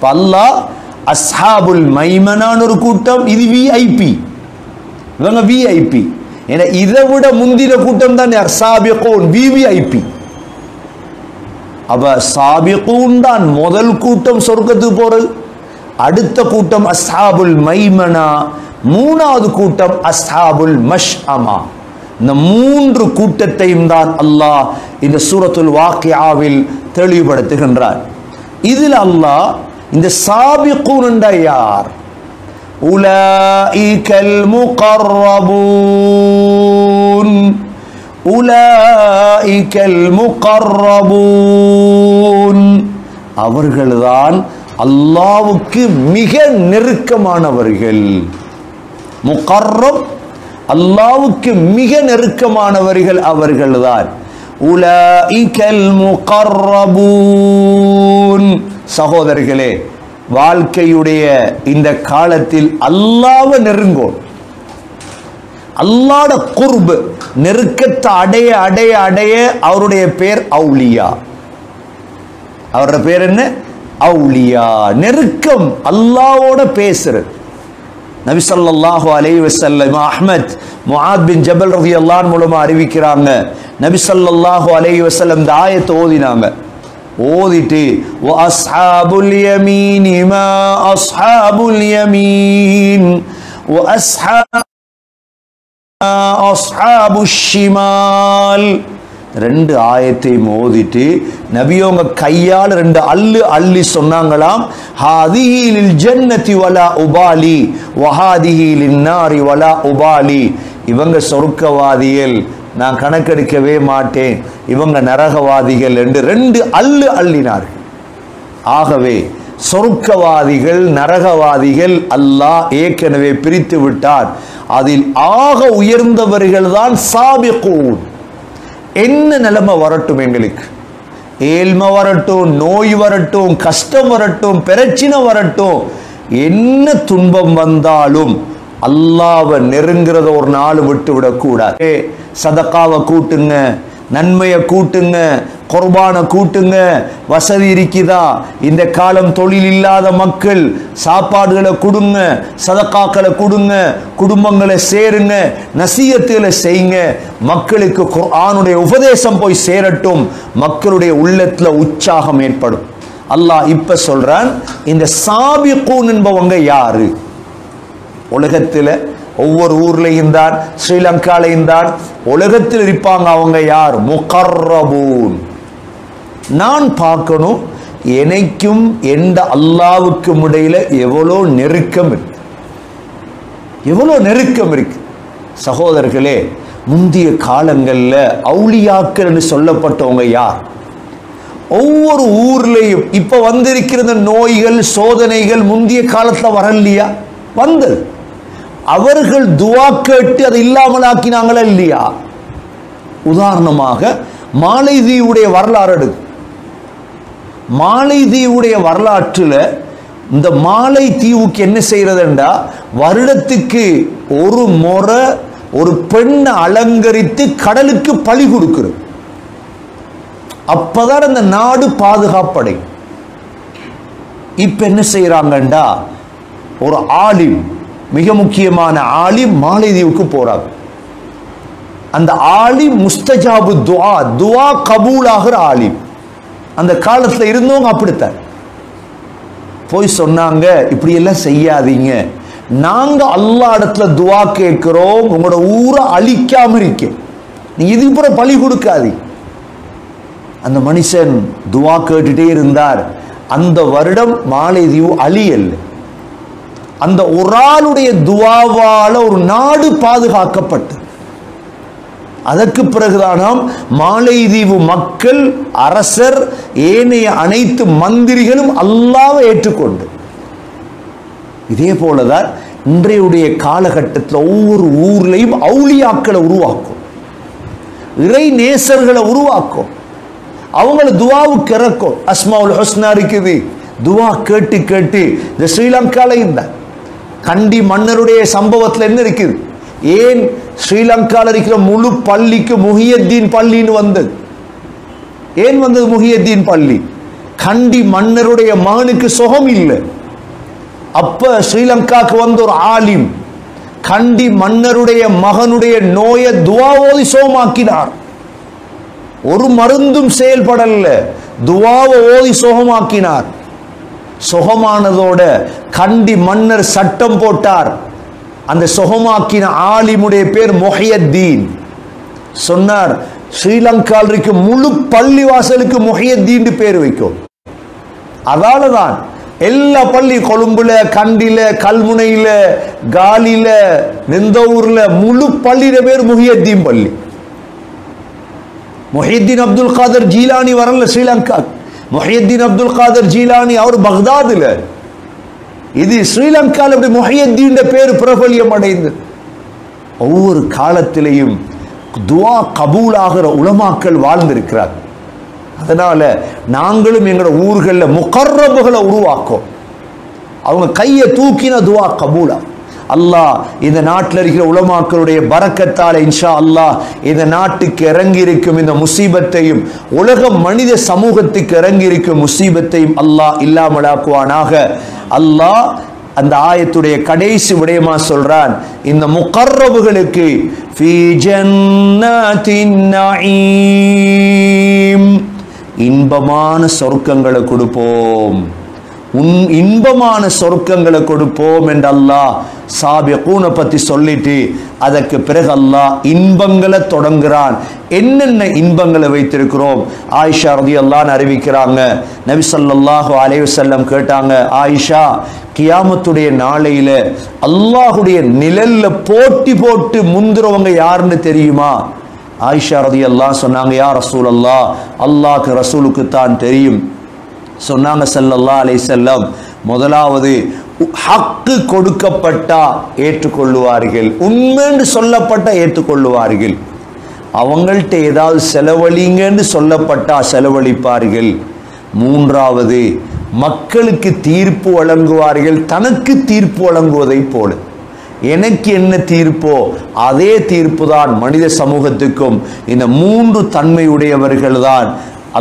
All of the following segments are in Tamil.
இப்ப அல்லாஹ் அஸ்ஹாபுல் மைமனான ஒரு கூட்டம் இது விஐபி இவங்க விஐபி ஏன்னா இதை விட முந்தின கூட்டம் தான் யார் சாபிகோன் விவிஐபி அப்ப சாபிகூன் தான் முதல் கூட்டம் சொர்க்கத்துக்கு போறது அடுத்த கூட்டம் அஸ்ஹாபுல் மைமனா மூணாவது கூட்டம் அஸ்ஹாபுல் மஷ்அமா இந்த மூன்று கூட்டத்தையும் தான் அல்லாஹ் இந்த சூரத்துல் வாக்கியாவில் தெளிவுபடுத்துகின்றார் இதில் அல்லாஹ் இந்த சாபிகூன் என்ற யார் أولئك المقربون أولئك المقربون அவர்கள்தான் அல்லாவுக்கு மிக நெருக்கமானவர்கள் முகர்ரப் அல்லாவுக்கு மிக நெருக்கமானவர்கள் அவர்கள்தான் உலஇகல் முகர்ரபூன் சகோதரர்களே வாழ்க்கையுடைய இந்த காலத்தில் அல்லாவ நெருங்கோம் அல்லாட குர்பு நெருக்கத்தை அடைய அடைய அடைய அவருடைய பேர் அவுலியா அவரோட பேர் என்ன அவுலியா நெருக்கம் அல்லாவோட பேசுறது நபி ஸல்லல்லாஹு அலைஹி வஸல்லம் அஹ்மத் முஆத் பின் ஜபல் ரலியல்லாஹு மூலமா அறிவிக்கிறாங்க நபி ஸல்லல்லாஹு அலைஹி வஸல்லம் இந்த ஆயத்தை ஓதினாங்க ஓதிட்டு وَأَصْحَابُ الْيَمِينِ مَا أَصْحَابُ الْيَمِينِ وَأَصْحَابُ أَصْحَابُ الشِّمَالِ ரெண்டு ஆயத்தை மோதிட்டு நபியோங்க கையால் ரெண்டு அள்ளு அள்ளி சொன்னாங்களாம் ஹாதிஹிலில் ஜன்னதி வலா உபாலி வஹாதிஹிலின் நாரி வலா உபாலி இவங்க சொர்க்கவாதிகள் நான் கணக்கெடுக்கவே மாட்டேன் இவங்க நரகவாதிகள் என்று ரெண்டு அள்ளு அள்ளினார்கள் ஆகவே சொர்க்கவாதிகள் நரகவாதிகள் அல்லாஹ் ஏற்கனவே பிரித்து விட்டார் அதில் ஆக உயர்ந்தவர்கள் தான் சாபிகூன் என்ன நிலைமை வரட்டும் எங்களுக்கு ஏழ்மை வரட்டும் நோய் வரட்டும் கஷ்டம் வரட்டும் பிரச்சனை வரட்டும் என்ன துன்பம் வந்தாலும் அல்லாவை நெருங்கிறத ஒரு நாள் விட்டு விடக்கூடாது ஏ, சதக்காவை கூட்டுங்க நன்மையை கூட்டுங்க குர்பானை கூட்டுங்க வசதி இருக்குதா இந்த காலம் தொழில் இல்லாத மக்கள் சாப்பாடுகளை கொடுங்க சதக்காக்களை கொடுங்க குடும்பங்களை சேருங்க நசீகத்துகளை செய்யுங்க மக்களுக்கு குர்ஆனுடைய உபதேசம் போய் சேரட்டும் மக்களுடைய உள்ளத்துல உற்சாகம் ஏற்படும் அல்லாஹ் இப்ப சொல்றான் இந்த சாபிகூன் என்பவங்க யாரு உலகத்துல ஒவ்வொரு ஊர்லயும் தான் ஸ்ரீலங்காலையும் தான் உலகத்தில் இருப்பாங்க அவங்க யார் முகர்ரபூன் நான் பார்க்கணும் எனக்கும் எந்த அல்லாவுக்கும் இடையில எவ்வளோ நெருக்கம் இருக்கு எவ்வளோ நெருக்கம் இருக்கு சகோதரர்களே முந்திய காலங்கள்ல அவுளியாக்கள் என்று சொல்லப்பட்டவங்க யார் ஒவ்வொரு ஊர்லயும் இப்ப வந்திருக்கிற இந்த நோய்கள் சோதனைகள் முந்திய காலத்துல வரலையா வந்தது அவர்கள் துவா கேட்டு அதை இல்லாமலாக்கினாங்களா இல்லையா உதாரணமாக மாலைதீவுடைய வரலாறு எடுக்கு மாலைதீவுடைய வரலாற்றுல இந்த மாலை தீவுக்கு என்ன செய்யறதுண்டா வருடத்துக்கு ஒரு முறை ஒரு பெண்ணை அலங்கரித்து கடலுக்கு பழி கொடுக்கிறது அப்பதான் அந்த நாடு பாதுகாப்படை இப்ப என்ன செய்யறாங்கண்டா ஒரு ஆலிம் மிக முக்கியமான ஆலிம் மாலைதீவுக்கு போறாங்க அந்த ஆலிம் முஸ்தஜாபு துஆ துஆ கபூலாகிற ஆலிம் அந்த காலத்துல இருந்தவங்க அப்படித்தான் போய் சொன்னாங்க இப்படி எல்லாம் செய்யாதீங்க நாங்க அல்லாஹ் இடத்துல துஆ கேட்கிறோம் உங்களோட ஊரை அழிக்காம இருக்க நீ இதுக்கு பிற பழி கொடுக்காதீங்க அந்த மனுஷன் துவா கேட்டுட்டே இருந்தார் அந்த வருடம் மாலைதீவு அழியல்ல அந்த ஒரு ஆளுடைய துவாவால ஒரு நாடு பாதுகாக்கப்பட்டது அதற்கு பிறகுதானாம் மாலைதீவு மக்கள் அரசர் ஏனைய அனைத்து மந்திரிகளும் அல்லாவை ஏற்றுக்கொண்டு இதே போலதான் இன்றையுடைய காலகட்டத்தில் ஒவ்வொரு ஊர்லையும் அவுளியாக்களை உருவாக்கும் இறை நேசர்களை உருவாக்கும் அவங்கள துவாவுக்கு இறக்கும் அஸ்மாவுல் ஹுஸ்னா இருக்குது துவா கேட்டு கேட்டு இந்த ஸ்ரீலங்கால இந்த கண்டி மன்னருடைய சம்பவத்தில் என்ன இருக்குது ஏன் ஸ்ரீலங்கால இருக்கிற முழு பள்ளிக்கு முஹியத்தீன் பள்ளின்னு வந்தது ஏன் வந்தது முஹியத்தீன் பள்ளி கண்டி மன்னருடைய மகனுக்கு சுகம் இல்லை அப்ப ஸ்ரீலங்காக்கு வந்த ஒரு ஆலிம் கண்டி மன்னருடைய மகனுடைய நோயை துவாவோதி சோமாக்கினார் ஒரு மருந்தும் செயல்படல துவாவை ஓதி சுகமாக்கினார் சுகமானதோட கண்டி மன்னர் சட்டம் போட்டார் அந்த சுகமாக்கின ஆலிமுடைய பேர் மொஹியத்தீன் சொன்னார் ஸ்ரீலங்காவில் இருக்க முழு பள்ளி வாசலுக்கு மொஹியத்தீன் பேர் வைக்கும் அதால தான் எல்லா பள்ளி கொழும்புல கண்டில கல்முனையில காலில நிந்தவூர்ல முழு பள்ளியில பேர் முஹியத்தீன் பள்ளி முஹியத்தீன் அப்துல் காதர் ஜீலானி வரல ஸ்ரீலங்கா முஹியத்தீன் அப்துல் காதர் ஜீலானி அவர் பக்தாதுல இது ஸ்ரீலங்காவில் அப்படி முஹியத்தீன் பேர் பிரபல்யம் அடைந்தது ஒவ்வொரு காலத்திலையும் துவா கபூலாகிற உலமாக்கள் வாழ்ந்திருக்கிறார் அதனால நாங்களும் எங்களோட ஊர்களில் முகர்ரபுகளை உருவாக்கும் அவங்க கையை தூக்கின துவா கபூலா அல்லாஹ் இந்த நாட்டில் இருக்கிற உலமாக்களுடைய பரக்கத்தால இன்ஷா அல்லாஹ் இந்த நாட்டுக்கு இறங்கி இருக்கும் இந்த முசீபத்தையும் உலக மனித சமூகத்துக்கு இறங்கி இருக்கும் முசீபத்தையும் அல்லாஹ் இல்லாமலாக்குவானாக அல்லாஹ் அந்த ஆயத்துடைய கடைசி விடயமா சொல்றான் இந்த முகர்ரபுகளுக்கு ஃபீ ஜன்னாத்தின் நஈம் இன்பமான சொர்க்கங்களை கொடுப்போம் உன் இன்பமான சொர்க்கங்களை கொடுப்போம் என்று அல்லாஹ் சாபியக்கூனை பத்தி சொல்லிட்டு அதற்கு பிறகு அல்லாஹ் இன்பங்களை தொடங்குறான் என்னென்ன இன்பங்களை வைத்திருக்கிறோம் ஆயிஷா ரதி அல்லான்னு அறிவிக்கிறாங்க நபி ஸல்லல்லாஹு அலைஹி வஸல்லம் கேட்டாங்க ஆயிஷா கியாமத்துடைய நாளையில அல்லாஹுடைய நிழல்ல போட்டி போட்டு முந்துறவங்க யாருன்னு தெரியுமா ஆயிஷா ரதி அல்லாஹ் சொன்னாங்க யா ரசூல் அல்லாஹ் அல்லாஹ்க்கு ரசூலுக்கு தான் தெரியும் சொன்னாங்க ஸல்லல்லாஹு அலைஹி வஸல்லம் முதலாவது ஹக்கு கொடுக்கப்பட்டா ஏற்றுக்கொள்ளுவார்கள் உண்மைன்னு சொல்லப்பட்ட ஏற்றுக்கொள்ளுவார்கள் அவங்கள்ட்ட ஏதாவது செலவழிங்கன்னு சொல்லப்பட்டா செலவழிப்பார்கள் மூன்றாவது மக்களுக்கு தீர்ப்பு வழங்குவார்கள் தனக்கு தீர்ப்பு வழங்குவதைப் போல எனக்கு என்ன தீர்ப்போ அதே தீர்ப்பு தான் மனித சமூகத்துக்கும் இந்த மூன்று தன்மையுடையவர்கள் தான்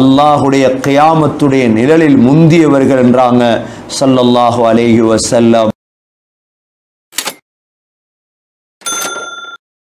அல்லாஹுடைய கியாமத்துடைய நிழலில் முந்தியவர்கள் என்றாங்க ஸல்லல்லாஹு அலைஹி வஸல்லம்